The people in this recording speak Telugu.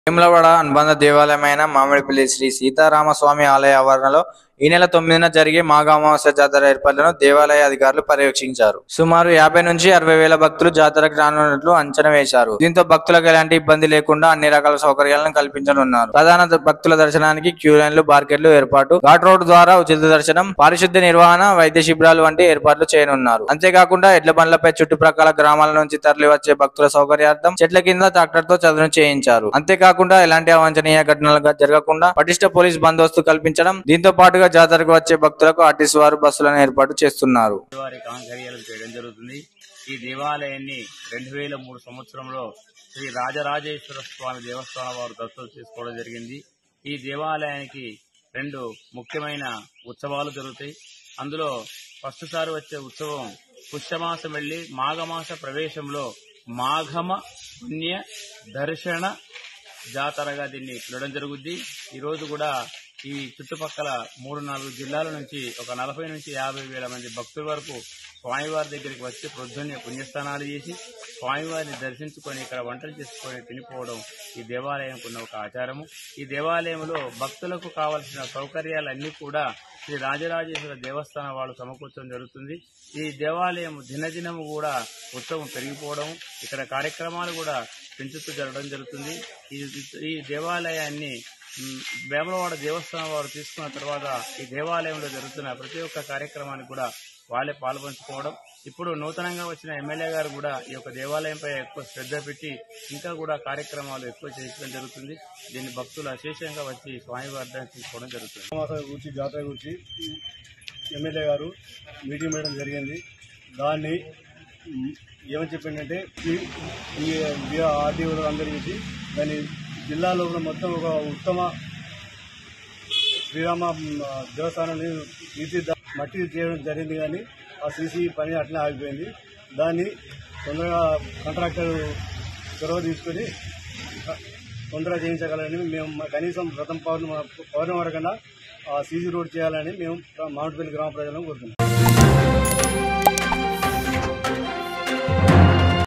వేములవాడ అనుబంధ దేవాలయమైన మామిడిపల్లి శ్రీ సీతారామస్వామి ఆలయ ఆవరణలో ఈ నెల తొమ్మిదిన జరిగే మాఘ అమావాస్య జాతర ఏర్పాట్లను దేవాలయ అధికారులు పర్యవేక్షించారు సుమారు యాభై నుంచి అరవై వేల భక్తులు జాతరకు రానున్నట్లు అంచనా వేశారు దీంతో భక్తులకు ఎలాంటి ఇబ్బంది లేకుండా అన్ని రకాల సౌకర్యాలను కల్పించనున్నారు ప్రధాన ద- భక్తుల దర్శనానికి క్యూ లైన్లు బార్కెట్లు ఏర్పాటు ఘాట్ రోడ్ ద్వారా ఉచిత దర్శనం పారిశుద్ధ్య నిర్వహణ వైద్య శిబిరాలు వంటి ఏర్పాట్లు చేయనున్నారు అంతేకాకుండా ఎడ్ల బండ్లపై చుట్టుప్రక్కల గ్రామాల నుంచి తరలి వచ్చే భక్తుల సౌకర్యార్థం చెట్ల కింద ట్రాక్టర్ తో చదును చేయించారు అంతేకాకుండా ఎలాంటి అవాంఛనీయ ఘటనలు జరగకుండా పటిష్ట పోలీస్ బందోబస్తు కల్పించడం దీంతో పాటుగా జాతరకు వచ్చే భక్తులకు ఆర్టీసీ వారు బస్సులను ఏర్పాటు చేస్తున్నారు వారి కాంకర్యాలు చేయడం జరుగుతుంది ఈ దేవాలయాన్ని రెండు వేల మూడు సంవత్సరంలో శ్రీ రాజరాజేశ్వర స్వామి దేవస్థానం వారు దత్తత చేసుకోవడం జరిగింది ఈ దేవాలయానికి రెండు ముఖ్యమైన ఉత్సవాలు జరుగుతాయి అందులో ఫస్ట్ సారి వచ్చే ఉత్సవం పుష్యమాసం వెళ్లి మాఘమాస ప్రవేశంలో మాఘమ పుణ్య దర్శన జాతరగా దీన్ని పిలవడం జరుగుద్ది ఈ రోజు కూడా ఈ చుట్టుపక్కల మూడు నాలుగు జిల్లాల నుంచి ఒక నలభై నుంచి యాభై వేల మంది భక్తుల వరకు స్వామివారి దగ్గరికి వచ్చి ప్రొద్దున్నే పుణ్యస్నానాలు చేసి స్వామివారిని దర్శించుకొని ఇక్కడ వంటలు చేసుకొని తినిపోవడం ఈ దేవాలయంకు ఉన్న ఒక ఆచారము ఈ దేవాలయంలో భక్తులకు కావలసిన సౌకర్యాలన్నీ కూడా శ్రీ రాజరాజేశ్వర దేవస్థానం వాళ్ళు సమకూర్చడం జరుగుతుంది ఈ దేవాలయం దినదినము కూడా ఉత్సవం పెరిగిపోవడం ఇక్కడ కార్యక్రమాలు కూడా పెంచుతూ జరగడం జరుగుతుంది ఈ ఈ దేవాలయాన్ని మ్, వేములవాడ దేవస్థానం వారు తీసుకున్న తర్వాత ఈ దేవాలయంలో జరుగుతున్న ప్రతి ఒక్క కార్యక్రమానికి కూడా వాళ్ళే పాల్పంచుకోవడం ఇప్పుడు నూతనంగా వచ్చిన ఎమ్మెల్యే గారు కూడా ఈ యొక్క దేవాలయంపై ఎక్కువ శ్రద్ధ పెట్టి ఇంకా కూడా కార్యక్రమాలు ఎక్కువ చేయించడం జరుగుతుంది దీన్ని భక్తులు అశేషంగా వచ్చి స్వామివారి దర్శనం తీసుకోవడం జరుగుతుంది మాసం గురించి జాతర గురించి ఎమ్మెల్యే గారు మీటింగ్ పెట్టడం జరిగింది దాన్ని మ్, ఏమని చెప్పిందంటే ఈ ఈ ఆర్టీఓలు అందరికీ ఇచ్చి దాన్ని జిల్లాలో కూడా మొత్తం ఒక ఉత్తమ శ్రీరామ మ్, దేవస్థానాన్ని తీర్చిదిద్ద మట్టి చేయడం జరిగింది కానీ ఆ సీసీ పని అట్లనే ఆగిపోయింది దాన్ని తొందరగా కాంట్రాక్టర్ చొరవ తీసుకొని తొందరగా చేయించగలని మేము కనీసం ప్రథమ పౌర్ణమి పౌర్ణమి వరకన్నా ఆ సీసీ రోడ్ చేయాలని మేము మామిడిపల్లి గ్రామ ప్రజలను కోరుతున్నాం